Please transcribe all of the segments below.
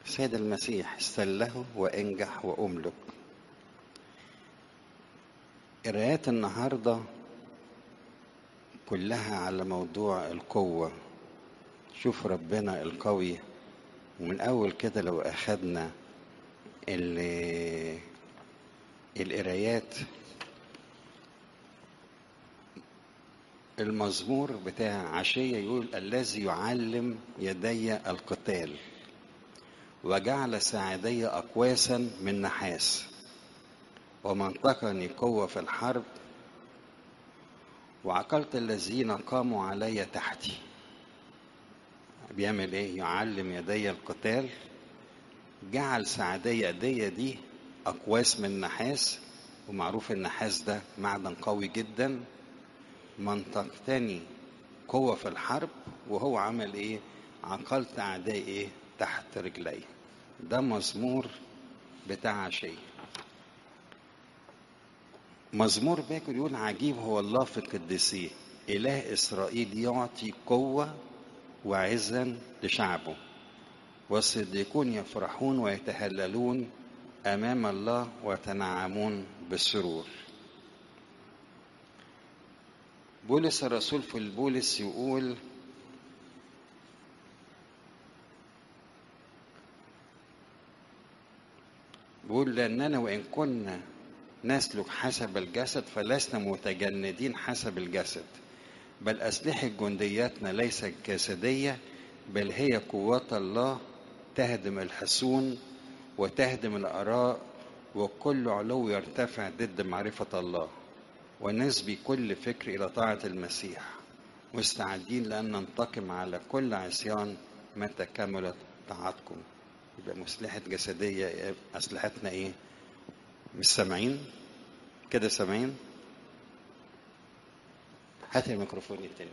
سيد المسيح استله وانجح واملك قرايات النهارده كلها على موضوع القوة شوف ربنا القوي ومن أول كده لو أخدنا ال- القرايات المزمور بتاع عشية يقول الذي يعلم يدي القتال وجعل ساعدي أقواسا من نحاس ومنطقني قوة في الحرب وعقلت الذين قاموا علي تحتي بيعمل ايه يعلم يدي القتال جعل ساعدي يدي دي اقواس من نحاس ومعروف النحاس ده معدن قوي جدا منطقتني قوة في الحرب وهو عمل ايه عقلت اعدائي ايه تحت رجلي ده مزمور بتاع عشيه مزمور باكر يقول عجيب هو الله في قدسيه إله إسرائيل يعطي قوة وعزا لشعبه والصديقون يفرحون ويتهللون أمام الله ويتنعمون بالسرور بولس الرسول في البولس يقول بيقول لأننا وإن كنا نسلك حسب الجسد فلسنا متجندين حسب الجسد بل أسلحة جندياتنا ليست جسدية بل هي قوات الله تهدم الحصون وتهدم الآراء وكل علو يرتفع ضد معرفة الله ونسبي كل فكر إلى طاعة المسيح مستعدين لأن ننتقم على كل عصيان متى كملت طاعتكم يبقى مسلحة جسدية أسلحتنا إيه؟ مش سامعين كده سامعين هات الميكروفون التاني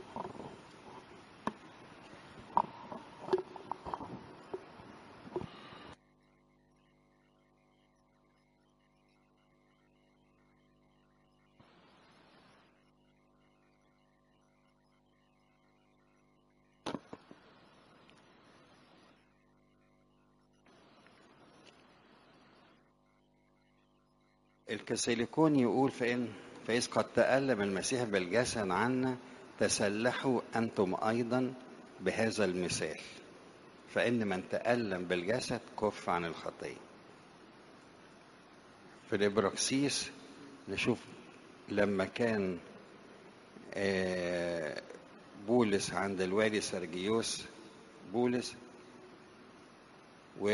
الكسيليكون يقول فإن فإذ قد تألم المسيح بالجسد عنا تسلحوا أنتم أيضا بهذا المثال فإن من تألم بالجسد كف عن الخطية في الإبراكسيس نشوف لما كان آه، بولس عند الوالي سرجيوس بولس و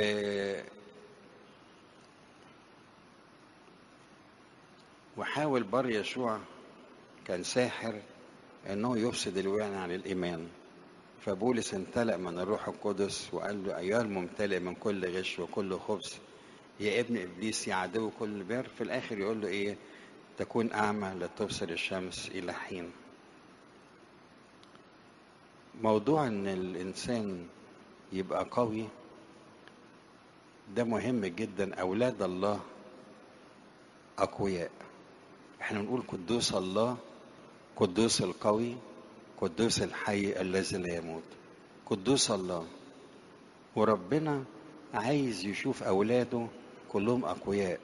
وحاول بر يشوع كان ساحر انه يفسد الوعي عن الايمان فبولس امتلأ من الروح القدس وقال له ايها الممتلئ من كل غش وكل خبث يا ابن ابليس يا عدو كل بر في الاخر يقول له ايه تكون اعمى لا تبصر الشمس الى حين موضوع ان الانسان يبقى قوي ده مهم جدا اولاد الله اقوياء احنا بنقول قدوس الله قدوس القوي قدوس الحي الذي لا يموت قدوس الله وربنا عايز يشوف اولاده كلهم اقوياء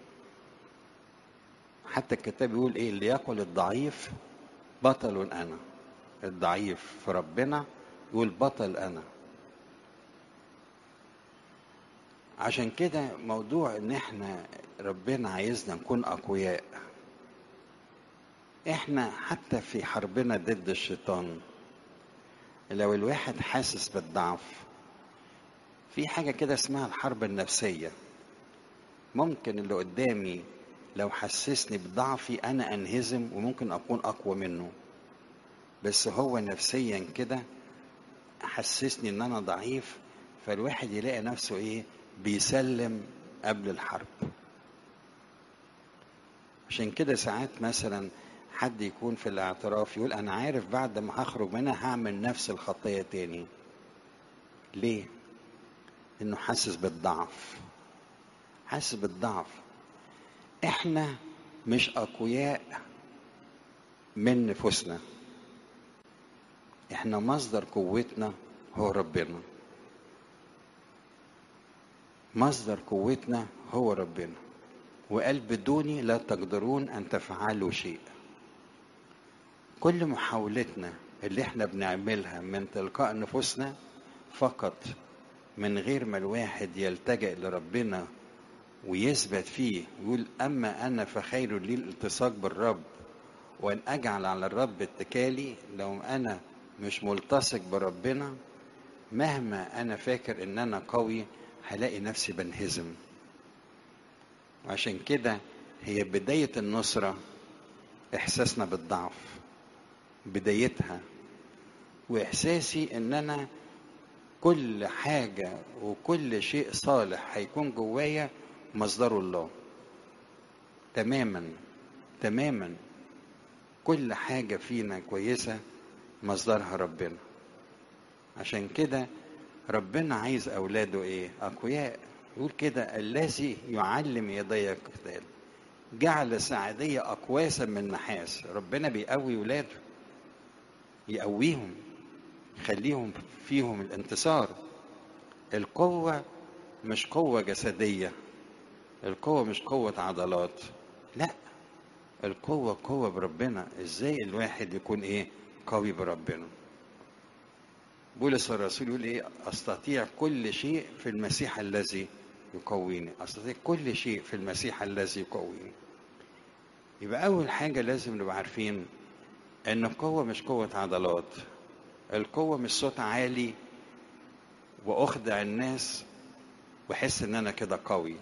حتى الكتاب يقول ايه ليقل الضعيف بطل انا الضعيف في ربنا يقول بطل انا عشان كده موضوع ان احنا ربنا عايزنا نكون اقوياء احنا حتى في حربنا ضد الشيطان لو الواحد حاسس بالضعف في حاجة كده اسمها الحرب النفسية ممكن اللي قدامي لو حسسني بضعفي انا انهزم وممكن اكون اقوى منه بس هو نفسيا كده حسسني ان انا ضعيف فالواحد يلاقي نفسه ايه بيسلم قبل الحرب عشان كده ساعات مثلا حد يكون في الاعتراف يقول انا عارف بعد ما هخرج منها هعمل نفس الخطيه تاني ليه انه حاسس بالضعف حاسس بالضعف احنا مش اقوياء من نفوسنا احنا مصدر قوتنا هو ربنا مصدر قوتنا هو ربنا وقال بدوني لا تقدرون ان تفعلوا شيء كل محاولتنا اللي احنا بنعملها من تلقاء نفوسنا فقط من غير ما الواحد يلتجئ لربنا ويثبت فيه يقول اما انا فخير لي الالتصاق بالرب وان اجعل على الرب اتكالي لو انا مش ملتصق بربنا مهما انا فاكر ان انا قوي هلاقي نفسي بنهزم وعشان كده هي بداية النصرة إحساسنا بالضعف بدايتها وإحساسي إن أنا كل حاجة وكل شيء صالح هيكون جوايا مصدره الله تماما تماما كل حاجة فينا كويسة مصدرها ربنا عشان كده ربنا عايز أولاده إيه أقوياء يقول كده الذي يعلم يدي القتال جعل سعدية أقواسا من نحاس ربنا بيقوي ولاده يقويهم يخليهم فيهم الانتصار القوة مش قوة جسدية القوة مش قوة عضلات لا القوة قوة بربنا ازاي الواحد يكون ايه قوي بربنا بولس الرسول يقول ايه استطيع كل شيء في المسيح الذي يقويني استطيع كل شيء في المسيح الذي يقويني يبقى اول حاجه لازم نبقى عارفين ان القوه مش قوه عضلات القوه مش صوت عالي واخدع الناس واحس ان انا كده قوي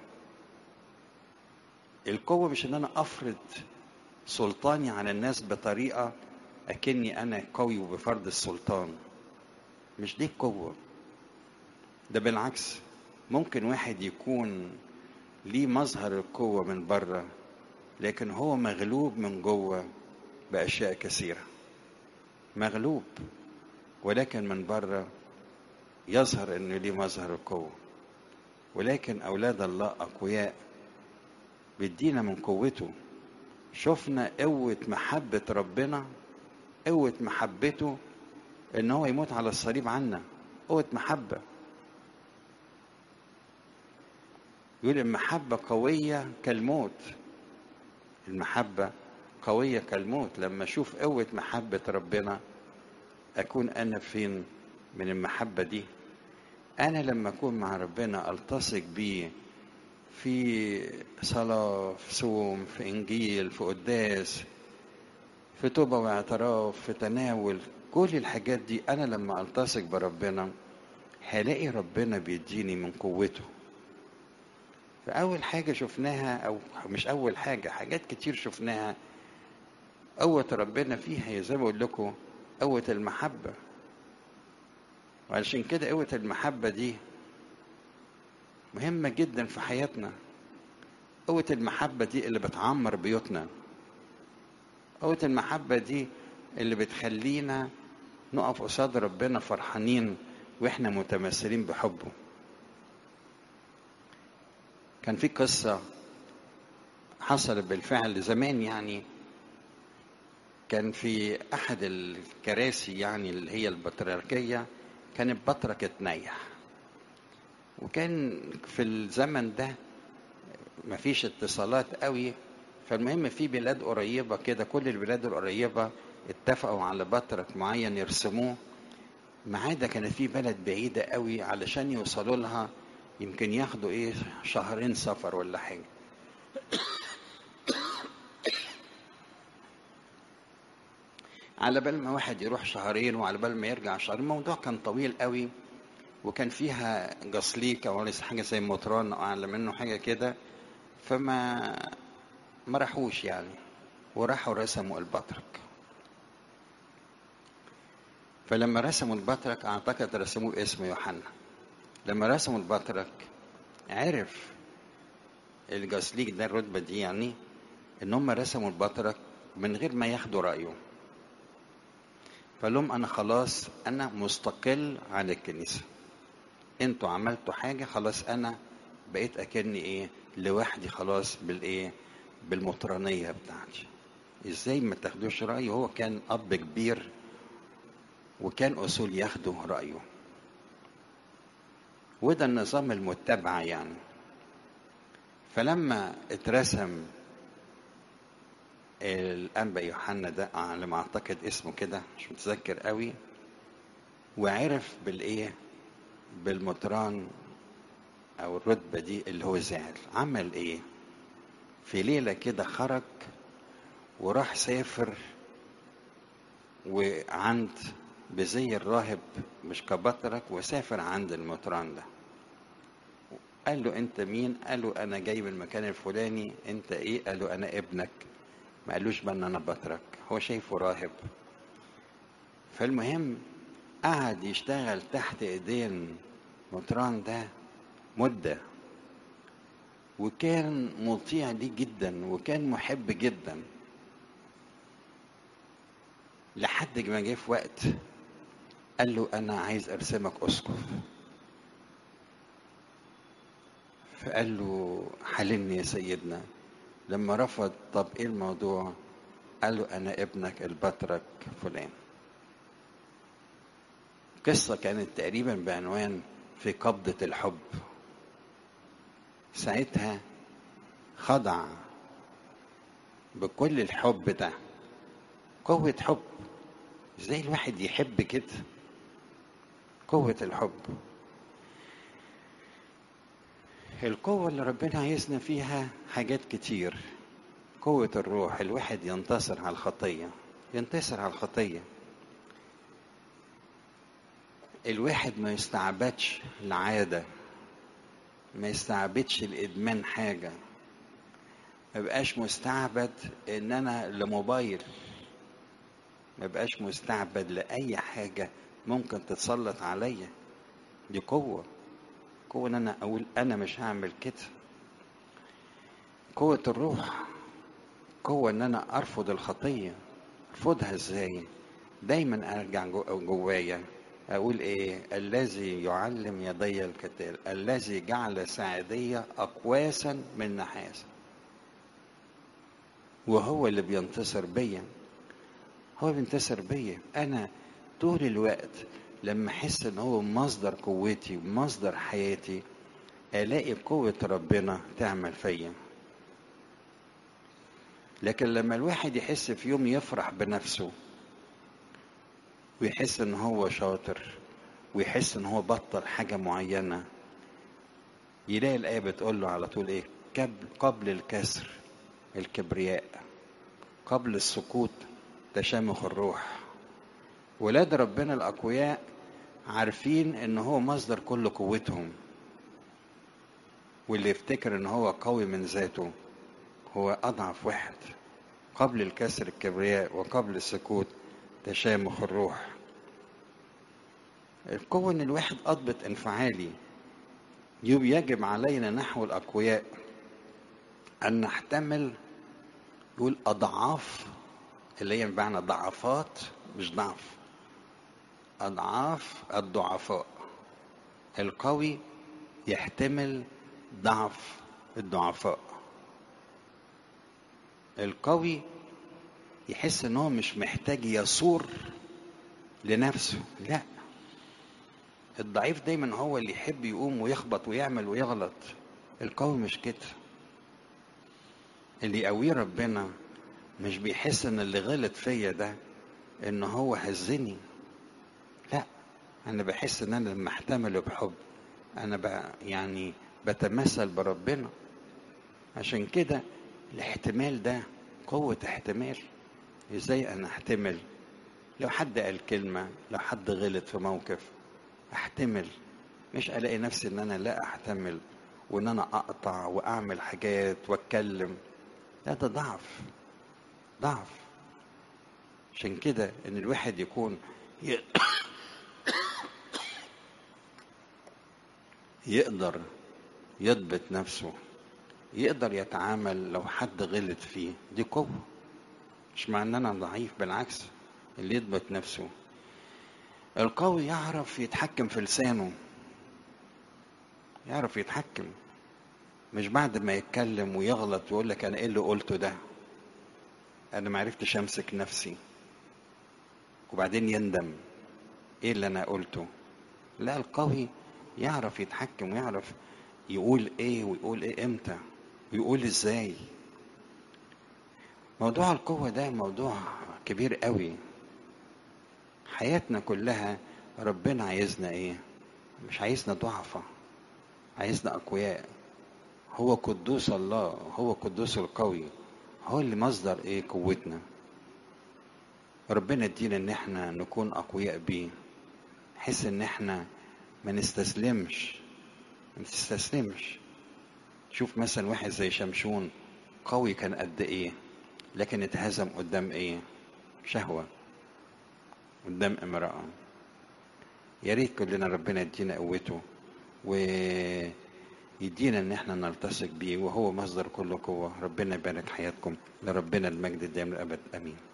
القوه مش ان انا افرض سلطاني على الناس بطريقه اكني انا قوي وبفرض السلطان مش دي القوه ده بالعكس ممكن واحد يكون ليه مظهر القوة من بره لكن هو مغلوب من جوه بأشياء كثيرة مغلوب ولكن من بره يظهر انه ليه مظهر القوة ولكن أولاد الله أقوياء بيدينا من قوته شفنا قوة محبة ربنا قوة محبته ان هو يموت على الصليب عنا قوة محبة يقول المحبة قوية كالموت المحبة قوية كالموت لما أشوف قوة محبة ربنا أكون أنا فين من المحبة دي أنا لما أكون مع ربنا ألتصق بيه في صلاة في صوم في إنجيل في قداس في توبة واعتراف في تناول كل الحاجات دي أنا لما ألتصق بربنا هلاقي ربنا بيديني من قوته فأول حاجة شفناها أو مش أول حاجة حاجات كتير شفناها قوة ربنا فيها هي زي ما بقول لكم قوة المحبة وعشان كده قوة المحبة دي مهمة جدا في حياتنا قوة المحبة دي اللي بتعمر بيوتنا قوة المحبة دي اللي بتخلينا نقف قصاد ربنا فرحانين واحنا متمثلين بحبه كان في قصة حصلت بالفعل زمان يعني كان في أحد الكراسي يعني اللي هي البطريركية كانت بطركة نيح وكان في الزمن ده مفيش اتصالات قوي فالمهم في بلاد قريبة كده كل البلاد القريبة اتفقوا على بطرك معين يرسموه ما عدا كانت في بلد بعيدة قوي علشان يوصلوا لها يمكن ياخدوا ايه شهرين سفر ولا حاجة على بال ما واحد يروح شهرين وعلى بال ما يرجع شهرين الموضوع كان طويل قوي وكان فيها جسليكة ولا حاجة زي مطران أو أعلى منه حاجة كده فما ما راحوش يعني وراحوا رسموا البطرك فلما رسموا البطرك أعتقد رسموه اسم يوحنا لما رسموا البطرك عرف الجسليك ده الرتبة دي يعني إن هم رسموا البطرك من غير ما ياخدوا رأيه فقال لهم أنا خلاص أنا مستقل عن الكنيسة انتوا عملتوا حاجة خلاص أنا بقيت أكني إيه لوحدي خلاص بالإيه بالمطرانية بتاعتي إزاي ما تاخدوش رأيه هو كان أب كبير وكان أصول ياخدوا رأيه وده النظام المتبع يعني فلما اترسم الأنبا يوحنا ده على ما أعتقد اسمه كده مش متذكر قوي وعرف بالإيه بالمطران أو الرتبة دي اللي هو زعل عمل إيه في ليلة كده خرج وراح سافر وعند بزي الراهب مش كبطرك وسافر عند المطران ده قال له انت مين قال له انا جاي من المكان الفلاني انت ايه قال له انا ابنك ما قالوش بقى ان انا بطرك هو شايفه راهب فالمهم قعد يشتغل تحت ايدين مطران ده مدة وكان مطيع ليه جدا وكان محب جدا لحد ما جه في وقت قال له انا عايز ارسمك اسقف فقال له حلمني يا سيدنا لما رفض طب ايه الموضوع قال له انا ابنك البطرك فلان قصة كانت تقريبا بعنوان في قبضة الحب ساعتها خضع بكل الحب ده قوة حب ازاي الواحد يحب كده قوة الحب القوة اللي ربنا عايزنا فيها حاجات كتير قوة الروح الواحد ينتصر على الخطية ينتصر على الخطية الواحد ما يستعبدش العادة ما يستعبدش الإدمان حاجة ما بقاش مستعبد إن أنا لموبايل ما بقاش مستعبد لأي حاجة ممكن تتسلط عليا دي قوة قوة إن أنا أقول أنا مش هعمل كده قوة الروح قوة إن أنا أرفض الخطية أرفضها إزاي دايما أرجع جو- جوايا أقول إيه الذي يعلم يدي الكتاب الذي جعل ساعدية أقواسا من نحاس وهو اللي بينتصر بيا هو بينتصر بيا أنا طول الوقت لما أحس إن هو مصدر قوتي ومصدر حياتي ألاقي قوة ربنا تعمل فيا لكن لما الواحد يحس في يوم يفرح بنفسه ويحس ان هو شاطر ويحس ان هو بطل حاجة معينة يلاقي الآية بتقول له على طول ايه قبل قبل الكسر الكبرياء قبل السقوط تشامخ الروح ولاد ربنا الأقوياء عارفين ان هو مصدر كل قوتهم واللي يفتكر ان هو قوي من ذاته هو أضعف واحد قبل الكسر الكبرياء وقبل السكوت تشامخ الروح القوة إن الواحد أضبط انفعالي يب يجب علينا نحو الأقوياء أن نحتمل يقول أضعاف اللي هي بمعنى ضعفات مش ضعف أضعاف الضعفاء القوي يحتمل ضعف الضعفاء القوي يحس ان هو مش محتاج يصور لنفسه لا الضعيف دايما هو اللي يحب يقوم ويخبط ويعمل ويغلط القوي مش كده اللي يقويه ربنا مش بيحس ان اللي غلط فيا ده ان هو هزني لا انا بحس ان انا لما احتمله بحب انا بقى يعني بتمثل بربنا عشان كده الاحتمال ده قوة احتمال ازاي انا احتمل لو حد قال كلمة لو حد غلط في موقف احتمل مش الاقي نفسي ان انا لا احتمل وان انا اقطع واعمل حاجات واتكلم لا ده ضعف ضعف عشان كده ان الواحد يكون ي- يقدر يضبط نفسه يقدر يتعامل لو حد غلط فيه دي قوة مش مع ان انا ضعيف بالعكس اللي يضبط نفسه القوي يعرف يتحكم في لسانه يعرف يتحكم مش بعد ما يتكلم ويغلط ويقول لك انا ايه اللي قلته ده انا ما عرفتش امسك نفسي وبعدين يندم ايه اللي انا قلته لا القوي يعرف يتحكم ويعرف يقول ايه ويقول ايه امتى ويقول ازاي موضوع القوة ده موضوع كبير قوي حياتنا كلها ربنا عايزنا ايه مش عايزنا ضعفة عايزنا اقوياء هو قدوس الله هو قدوس القوي هو اللي مصدر ايه قوتنا ربنا يدينا ان احنا نكون اقوياء بيه بحيث ان احنا ما نستسلمش ما نستسلمش شوف مثلا واحد زي شمشون قوي كان قد ايه لكن اتهزم قدام ايه شهوة قدام امرأة يا ريت كلنا ربنا يدينا قوته ويدينا ان احنا نلتصق بيه وهو مصدر كل قوة ربنا يبارك حياتكم لربنا المجد الدائم للابد امين